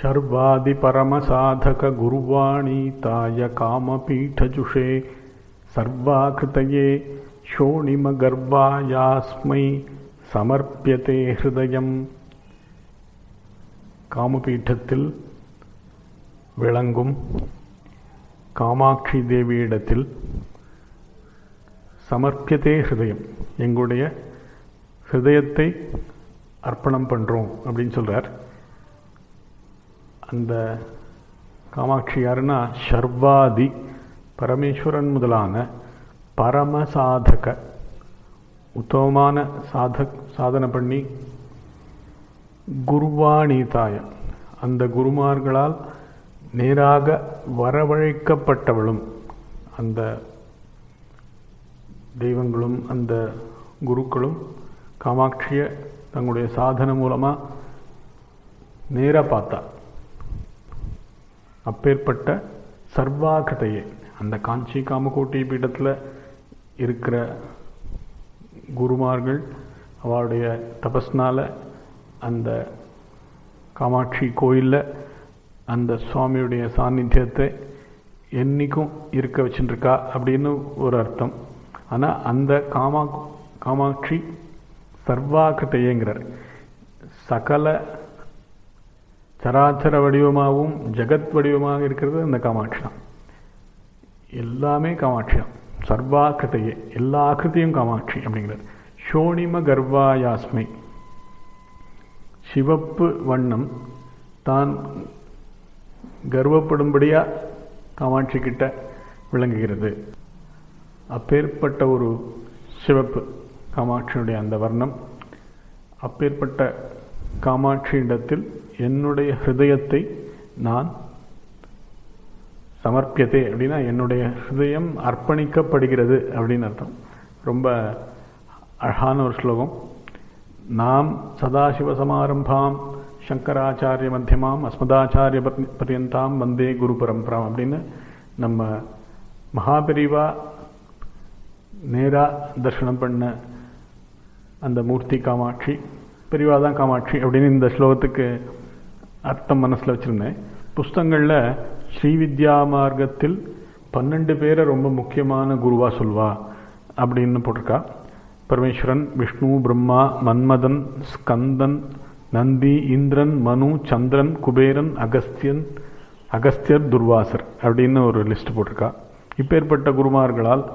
शर्वादिपरमसाधकगुर्वाणीताय कामपीठजुषे सर्वाकृतये शोणिमगर्वायास्मै சமர்ப்பியதே ஹிருதயம் காமபீட்டத்தில் விளங்கும் காமாட்சி தேவியிடத்தில் சமர்ப்பியதே ஹிருதயம் எங்களுடைய ஹிருதயத்தை அர்ப்பணம் பண்ணுறோம் அப்படின்னு சொல்கிறார் அந்த காமாட்சி யாருன்னா ஷர்வாதி பரமேஸ்வரன் முதலான பரமசாதக உத்தமமான சாத சாதனை பண்ணி குருவாணிதாய அந்த குருமார்களால் நேராக வரவழைக்கப்பட்டவளும் அந்த தெய்வங்களும் அந்த குருக்களும் காமாட்சியை தங்களுடைய சாதனை மூலமாக நேராக பார்த்தா அப்பேற்பட்ட சர்வாகிருதையே அந்த காஞ்சி காமகோட்டி பீடத்தில் இருக்கிற குருமார்கள் அவருடைய தபஸ்னால அந்த காமாட்சி கோயிலில் அந்த சுவாமியுடைய சாநித்தியத்தை என்றைக்கும் இருக்க வச்சுட்டுருக்கா அப்படின்னு ஒரு அர்த்தம் ஆனால் அந்த காமா காமாட்சி சர்வாகிருத்தையேங்கிறார் சகல சராச்சர வடிவமாகவும் ஜெகத் வடிவமாக இருக்கிறது அந்த காமாட்சி தான் எல்லாமே காமாட்சி தான் சர்வாக்கிருத்தையே எல்லா ஆக்கிருத்தியும் காமாட்சி அப்படிங்கிறது ஷோணிம கர்வாயாஸ்மை சிவப்பு வண்ணம் தான் கர்வப்படும்படியாக காமாட்சி கிட்ட விளங்குகிறது அப்பேற்பட்ட ஒரு சிவப்பு காமாட்சியினுடைய அந்த வர்ணம் அப்பேற்பட்ட காமாட்சியிடத்தில் என்னுடைய ஹிருதயத்தை நான் சமர்ப்பியதே அப்படின்னா என்னுடைய ஹிருதயம் அர்ப்பணிக்கப்படுகிறது அப்படின்னு அர்த்தம் ரொம்ப அழகான ஒரு ஸ்லோகம் நாம் சதாசிவ சமாரம்பாம் சங்கராச்சாரிய மத்தியமாம் அஸ்மதாச்சாரிய பர்யந்தாம் வந்தே குரு பரம்பராம் அப்படின்னு நம்ம மகாபெரிவா நேராக தர்ஷனம் பண்ண அந்த மூர்த்தி காமாட்சி பெரிவா தான் காமாட்சி அப்படின்னு இந்த ஸ்லோகத்துக்கு அர்த்தம் மனசில் வச்சுருந்தேன் புஸ்தங்களில் ஸ்ரீவித்யா மார்க்கத்தில் பன்னெண்டு பேரை ரொம்ப முக்கியமான குருவா சொல்வா அப்படின்னு போட்டிருக்கா பரமேஸ்வரன் விஷ்ணு பிரம்மா மன்மதன் ஸ்கந்தன் நந்தி இந்திரன் மனு சந்திரன் குபேரன் அகஸ்தியன் அகஸ்தியர் துர்வாசர் அப்படின்னு ஒரு லிஸ்ட் போட்டிருக்கா இப்பேற்பட்ட குருமார்களால்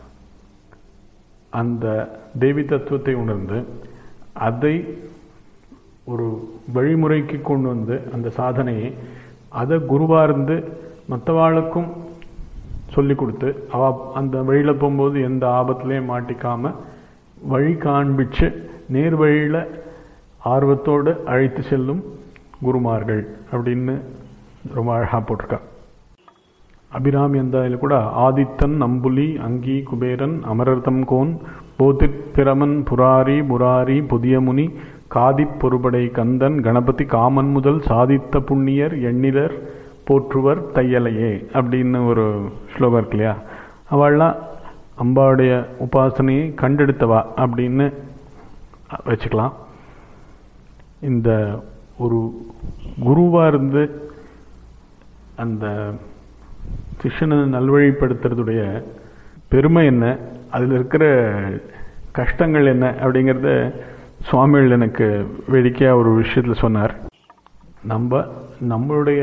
அந்த தேவி தத்துவத்தை உணர்ந்து அதை ஒரு வழிமுறைக்கு கொண்டு வந்து அந்த சாதனையை அதை குருவாக இருந்து மற்றவாளுக்கும் சொல்லி கொடுத்து அவ அந்த வழியில் போகும்போது எந்த ஆபத்துலேயும் மாட்டிக்காம வழி காண்பிச்சு நேர் வழியில் ஆர்வத்தோடு அழைத்து செல்லும் குருமார்கள் அப்படின்னு ரொம்ப அழகாக போட்டிருக்கா அபிராமி அந்த இதில் கூட ஆதித்தன் நம்புலி அங்கி குபேரன் அமரர்தம் கோன் போதிற் பிரமன் புராரி முராரி புதியமுனி காதிப் பொறுபடை கந்தன் கணபதி காமன் முதல் சாதித்த புண்ணியர் எண்ணிலர் போற்றுவர் தையலையே அப்படின்னு ஒரு ஸ்லோகம் இருக்கு இல்லையா அவள்லாம் அம்பாவுடைய உபாசனையை கண்டெடுத்தவா அப்படின்னு வச்சுக்கலாம் இந்த ஒரு குருவாக இருந்து அந்த சிஷ்யனை நல்வழிப்படுத்துறதுடைய பெருமை என்ன அதில் இருக்கிற கஷ்டங்கள் என்ன அப்படிங்கிறத சுவாமிகள் எனக்கு வேடிக்கையாக ஒரு விஷயத்தில் சொன்னார் நம்ம நம்மளுடைய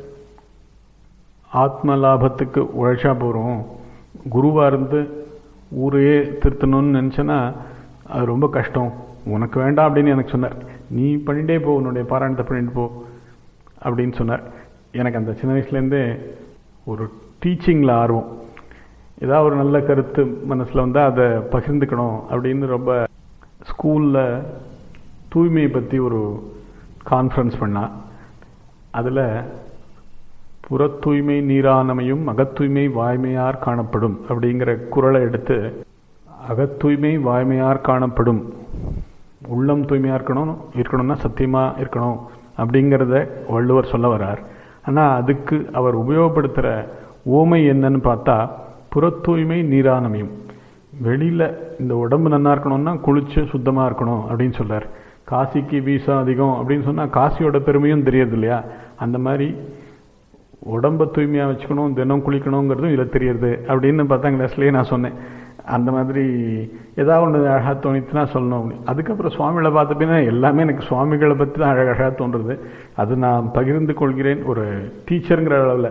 ஆத்ம லாபத்துக்கு உழைச்சா போகிறோம் குருவாக இருந்து ஊரையே திருத்தணும்னு நினச்சேன்னா அது ரொம்ப கஷ்டம் உனக்கு வேண்டாம் அப்படின்னு எனக்கு சொன்னார் நீ பண்ணிட்டே போ உன்னுடைய பாராயணத்தை பண்ணிட்டு போ அப்படின்னு சொன்னார் எனக்கு அந்த சின்ன வயசுலேருந்தே ஒரு டீச்சிங்கில் ஆர்வம் ஏதாவது ஒரு நல்ல கருத்து மனசில் வந்தால் அதை பகிர்ந்துக்கணும் அப்படின்னு ரொம்ப ஸ்கூலில் தூய்மையை பற்றி ஒரு கான்ஃபரன்ஸ் பண்ணா அதில் புற தூய்மை நீரானமையும் அகத்தூய்மை வாய்மையார் காணப்படும் அப்படிங்கிற குரலை எடுத்து அகத்தூய்மை வாய்மையார் காணப்படும் உள்ளம் தூய்மையாக இருக்கணும் இருக்கணும்னா சத்தியமாக இருக்கணும் அப்படிங்கிறத வள்ளுவர் சொல்ல வர்றார் ஆனால் அதுக்கு அவர் உபயோகப்படுத்துகிற ஓமை என்னன்னு பார்த்தா புற தூய்மை நீரானமையும் வெளியில் இந்த உடம்பு நல்லா இருக்கணும்னா குளிச்சு சுத்தமாக இருக்கணும் அப்படின்னு சொல்கிறார் காசிக்கு வீசம் அதிகம் அப்படின்னு சொன்னால் காசியோட பெருமையும் தெரியுது இல்லையா அந்த மாதிரி உடம்ப தூய்மையாக வச்சுக்கணும் தினம் குளிக்கணுங்கிறதும் இதில் தெரியுது அப்படின்னு பத்தாம் கிளாஸ்லேயே நான் சொன்னேன் அந்த மாதிரி ஏதாவது ஒன்று அழகாக தோணித்துனா சொல்லணும் அப்படி அதுக்கப்புறம் சுவாமிகளை பார்த்த பின்னா எல்லாமே எனக்கு சுவாமிகளை பற்றி தான் அழகழகாக தோன்றுறது அது நான் பகிர்ந்து கொள்கிறேன் ஒரு டீச்சருங்கிற அளவில்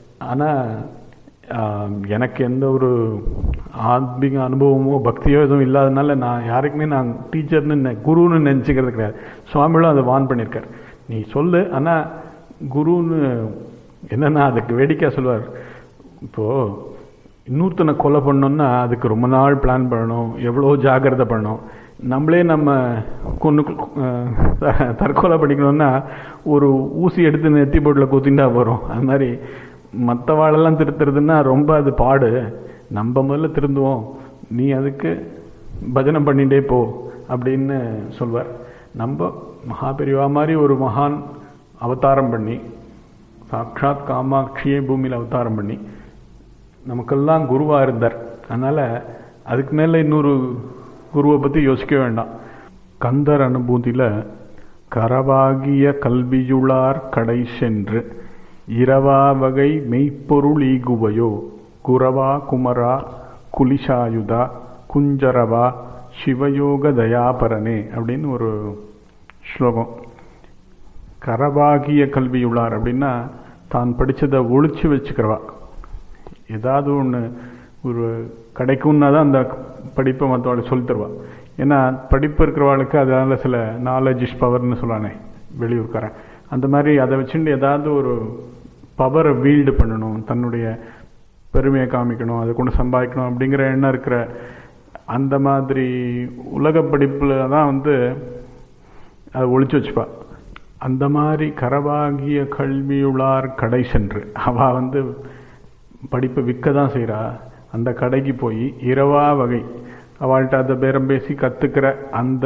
ஆனால் எனக்கு எந்த ஒரு ஆத்மீக அனுபவமோ பக்தியோ எதுவும் இல்லாதனால நான் யாருக்குமே நான் டீச்சர்னு குருன்னு நினச்சிக்கிறது கிடையாது சுவாமிகளும் அதை வான் பண்ணியிருக்கார் நீ சொல்லு ஆனால் குருன்னு என்னன்னா அதுக்கு வேடிக்கை சொல்லுவார் இப்போது இன்னொருத்தனை கொலை பண்ணோம்னா அதுக்கு ரொம்ப நாள் பிளான் பண்ணணும் எவ்வளோ ஜாகிரதை பண்ணணும் நம்மளே நம்ம கொண்டு தற்கொலை பண்ணிக்கணும்னா ஒரு ஊசி எடுத்து நெத்தி போட்டில் குத்திண்டா போகிறோம் அது மாதிரி மற்றவாளெல்லாம் திருத்துறதுன்னா ரொம்ப அது பாடு நம்ம முதல்ல திருந்துவோம் நீ அதுக்கு பஜனை பண்ணிகிட்டே போ அப்படின்னு சொல்வார் நம்ம மகாபெரிவா மாதிரி ஒரு மகான் அவதாரம் பண்ணி சாட்சாத் காமாட்சியே பூமியில் அவதாரம் பண்ணி நமக்கெல்லாம் குருவாக இருந்தார் அதனால் அதுக்கு மேலே இன்னொரு குருவை பற்றி யோசிக்க வேண்டாம் கந்தர் அனுபூதியில் கரவாகிய கல்வியுளார் கடை சென்று இரவா வகை மெய்ப்பொருள் ஈகுவையோ குரவா குமரா குலிஷாயுதா குஞ்சரவா சிவயோக தயாபரனே அப்படின்னு ஒரு ஸ்லோகம் கரவாகிய கல்வியுள்ளார் அப்படின்னா தான் படித்ததை ஒழிச்சு வச்சுக்கிறவா ஏதாவது ஒன்று ஒரு கிடைக்கும்னா தான் அந்த படிப்பை மற்றவாளுக்கு சொல்லி தருவா ஏன்னா படிப்பு இருக்கிறவாளுக்கு அதனால சில நாலேஜ் இஸ் பவர்னு சொல்லுவானே வெளியூர்காரன் அந்த மாதிரி அதை வச்சுட்டு ஏதாவது ஒரு பவரை வீல்டு பண்ணணும் தன்னுடைய பெருமையை காமிக்கணும் அதை கொண்டு சம்பாதிக்கணும் அப்படிங்கிற எண்ணம் இருக்கிற அந்த மாதிரி உலக படிப்பில் தான் வந்து அதை ஒழிச்சு வச்சுப்பா அந்த மாதிரி கரவாகிய கல்வியுளார் கடை சென்று அவள் வந்து படிப்பை விற்க தான் செய்கிறா அந்த கடைக்கு போய் இரவா வகை அவள்கிட்ட அதை பேரம் பேசி கற்றுக்கிற அந்த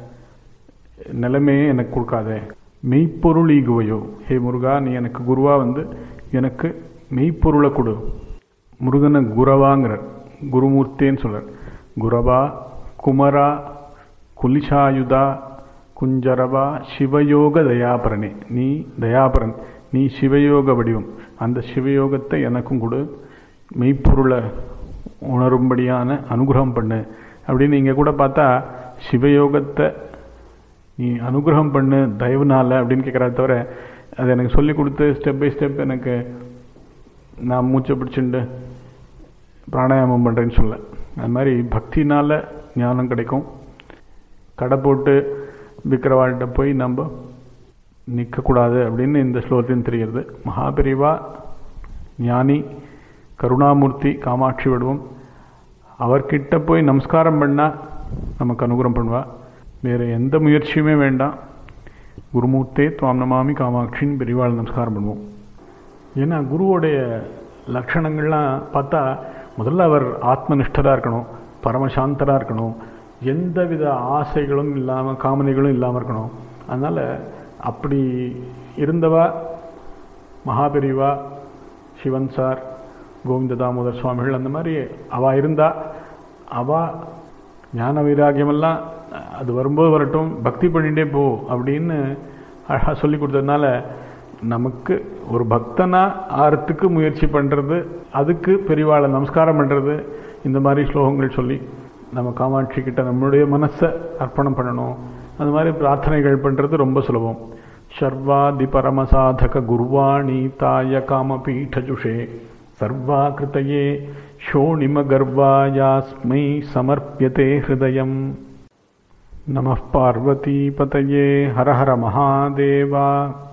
நிலைமையே எனக்கு கொடுக்காதே மெய்ப்பொருள் ஈகுவையோ ஹே முருகா நீ எனக்கு குருவா வந்து எனக்கு மெய்ப்பொருளை கொடு முருகனை குரவாங்கிறார் குருமூர்த்தின்னு சொல்கிறார் குரவா குமரா குலிஷாயுதா குஞ்சரவா சிவயோக தயாபரனே நீ தயாபரன் நீ சிவயோக வடிவம் அந்த சிவயோகத்தை எனக்கும் கொடு மெய்ப்பொருளை உணரும்படியான அனுகிரகம் பண்ணு அப்படின்னு இங்கே கூட பார்த்தா சிவயோகத்தை நீ அனுகிரகம் பண்ணு தயவுனால அப்படின்னு கேட்குறா தவிர அது எனக்கு சொல்லி கொடுத்து ஸ்டெப் பை ஸ்டெப் எனக்கு நான் மூச்சை பிடிச்சிண்டு பிராணாயாமம் பண்ணுறேன்னு சொல்ல அது மாதிரி பக்தினால் ஞானம் கிடைக்கும் கடை போட்டு விற்கிறவாள்கிட்ட போய் நம்ம நிற்கக்கூடாது அப்படின்னு இந்த ஸ்லோகத்தையும் தெரிகிறது மகாபெரிவா ஞானி கருணாமூர்த்தி காமாட்சி வடிவம் அவர்கிட்ட போய் நமஸ்காரம் பண்ணால் நமக்கு அனுகிரகம் பண்ணுவா வேறு எந்த முயற்சியுமே வேண்டாம் குருமூர்த்தே துவாம் நமாமி காமாட்சின்னு பெரியவாள் நமஸ்காரம் பண்ணுவோம் ஏன்னா குருவோடைய லட்சணங்கள்லாம் பார்த்தா முதல்ல அவர் ஆத்மனிஷ்டராக இருக்கணும் பரமசாந்தராக இருக்கணும் எந்தவித ஆசைகளும் இல்லாமல் காமனைகளும் இல்லாமல் இருக்கணும் அதனால் அப்படி இருந்தவா மகாபெரிவா சிவன் சார் கோவிந்த தாமோதர் சுவாமிகள் அந்த மாதிரி அவள் இருந்தா அவள் ஞான வைராகியமெல்லாம் அது வரும்போது வரட்டும் பக்தி பண்ணிகிட்டே போ அப்படின்னு அழகாக சொல்லி கொடுத்ததுனால நமக்கு ஒரு பக்தனா ஆறத்துக்கு முயற்சி பண்ணுறது அதுக்கு பெரியவாளை நமஸ்காரம் பண்ணுறது இந்த மாதிரி ஸ்லோகங்கள் சொல்லி நம்ம காமாட்சி கிட்ட நம்மளுடைய மனசை அர்ப்பணம் பண்ணணும் அந்த மாதிரி பிரார்த்தனைகள் பண்ணுறது ரொம்ப சுலபம் சர்வாதி பரமசாதக குர்வாணி தாய காமபீఠஜுஷே சர்வாகிருத்தையே ஷோணிமகர்வாயாஸ்மை சமர்ப்பியதே ஹிருதயம் நம பார்வதீபதயே ஹர ஹர மகாதேவா